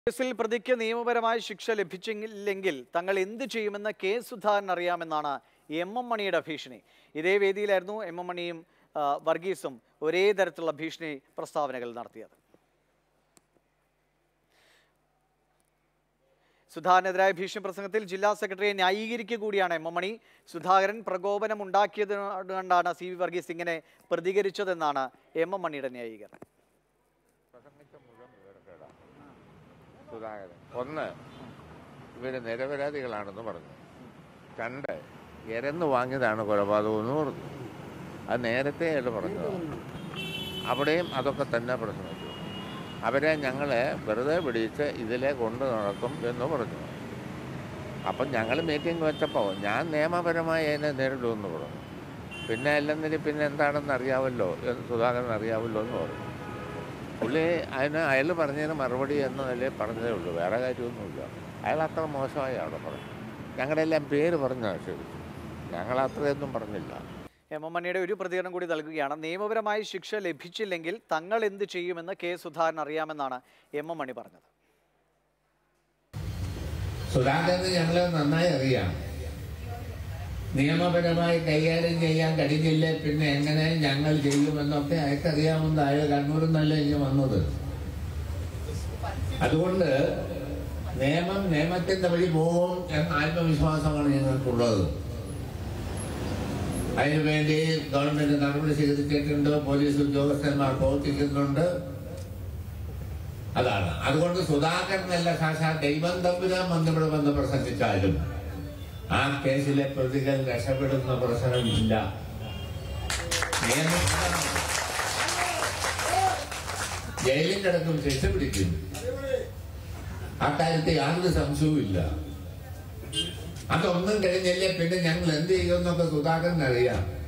കേസിൽ പ്രതിക്ക് നിയമപരമായ ശിക്ഷ ലഭിച്ചില്ലെങ്കിൽ തങ്ങൾ എന്ത് ചെയ്യുമെന്ന് കെ സുധാകരൻ അറിയാമെന്നാണ് എം എം മണിയുടെ ഭീഷണി ഇതേ വേദിയിലായിരുന്നു എം എം മണിയും ആ, വർഗീസും ഒരേ തരത്തിലുള്ള ഭീഷണി പ്രസ്താവനകൾ നടത്തിയത് സുധാകരനെതിരായ ഭീഷണി പ്രസംഗത്തിൽ ജില്ലാ സെക്രട്ടറിയെ ന്യായീകരിക്കുക കൂടിയാണ് എം എം മണി സുധാകരൻ പ്രകോപനം ഉണ്ടാക്കിയത് കണ്ടാണ് സി വി വർഗീസ് ഇങ്ങനെ പ്രതികരിച്ചതെന്നാണ് എം എം മണിയുടെ ന്യായീകരണം പ്രസംഗിച്ച മുഴുവൻ വിവരക്കേടാണ് സുധാകരൻ ഒന്ന് ഇവര് നിരപരാധികളാണെന്ന് പറഞ്ഞു രണ്ട് ഇരന്ന് വാങ്ങിയതാണ് കൊലപാതകം എന്ന് പറഞ്ഞു അത് നേരത്തെ അയാൾ പറഞ്ഞതാണ് അവിടെയും അതൊക്കെ തന്നെ പ്രശ്നമിച്ചു അവരെ ഞങ്ങളെ വെറുതെ പിടിച്ച് ഇതിലെ കൊണ്ടു നടക്കും എന്ന് പറഞ്ഞു അപ്പം ഞങ്ങൾ മീറ്റിംഗ് വെച്ചപ്പോൾ ഞാൻ നിയമപരമായി അതിനെ നേരിടുമെന്ന് പറഞ്ഞു പിന്നെ അല്ലെന്നിൽ പിന്നെ എന്താണെന്ന് അറിയാമല്ലോ എന്ന് സുധാകരൻ അറിയാമല്ലോ എന്ന് പറഞ്ഞു പുള്ളി അതിന് അയാൾ പറഞ്ഞതിന് മറുപടി എന്ന നിലയിൽ പറഞ്ഞതേ ഉള്ളൂ വേറെ കാര്യമൊന്നുമില്ല അയാൾ അത്ര മോശമായി അവിടെ പറഞ്ഞു ഞങ്ങളുടെ എല്ലാം പേര് പറഞ്ഞു ആക്ഷേപിച്ചു ഞങ്ങൾ അത്രയൊന്നും പറഞ്ഞില്ല എം എം മണിയുടെ ഒരു പ്രതികരണം കൂടി നൽകുകയാണ് നിയമപരമായ ശിക്ഷ ലഭിച്ചില്ലെങ്കിൽ തങ്ങൾ എന്ത് ചെയ്യുമെന്ന് കെ സുധാകരൻ അറിയാമെന്നാണ് എം എം മണി പറഞ്ഞത് സുധാകരന് ഞങ്ങളെ നന്നായി അറിയാം നിയമപരമായി കൈകാര്യം ചെയ്യാൻ കഴിഞ്ഞില്ലേ പിന്നെ എങ്ങനെ ഞങ്ങൾ ചെയ്യുമെന്നൊക്കെ അയക്കറിയാമെന്ന് അയാൾ കണ്ണൂരിൽ നിന്നല്ല ഇങ്ങനെ വന്നത് അതുകൊണ്ട് നിയമം നിയമത്തിന്റെ വഴി പോകും എന്ന ആത്മവിശ്വാസമാണ് ഞങ്ങൾക്കുള്ളത് അതിനുവേണ്ടി ഗവൺമെന്റ് നടപടി സ്വീകരിച്ചിട്ടുണ്ട് പോലീസ് ഉദ്യോഗസ്ഥന്മാർ പ്രവർത്തിക്കുന്നുണ്ട് അതാണ് അതുകൊണ്ട് സുധാകരനല്ല സാക്ഷാ ദൈവം തമ്പുരാൻ വന്നിവിടെ വന്ന് പ്രസംഗിച്ചാലും ആ കേസിലെ പ്രതികൾ രക്ഷപ്പെടുന്ന പ്രശ്നമില്ല നിയമം അതാണ്. ജയിലിൽ കിടക്കും ശിക്ഷ പിടിക്കും അക്കാര്യത്തിൽ യാതൊരു സംശയവുമില്ല അതൊന്നും കഴിഞ്ഞില്ലേ പിന്നെ ഞങ്ങൾ എന്ത് ചെയ്യുമെന്നൊക്കെ സുധാകരൻ അറിയാം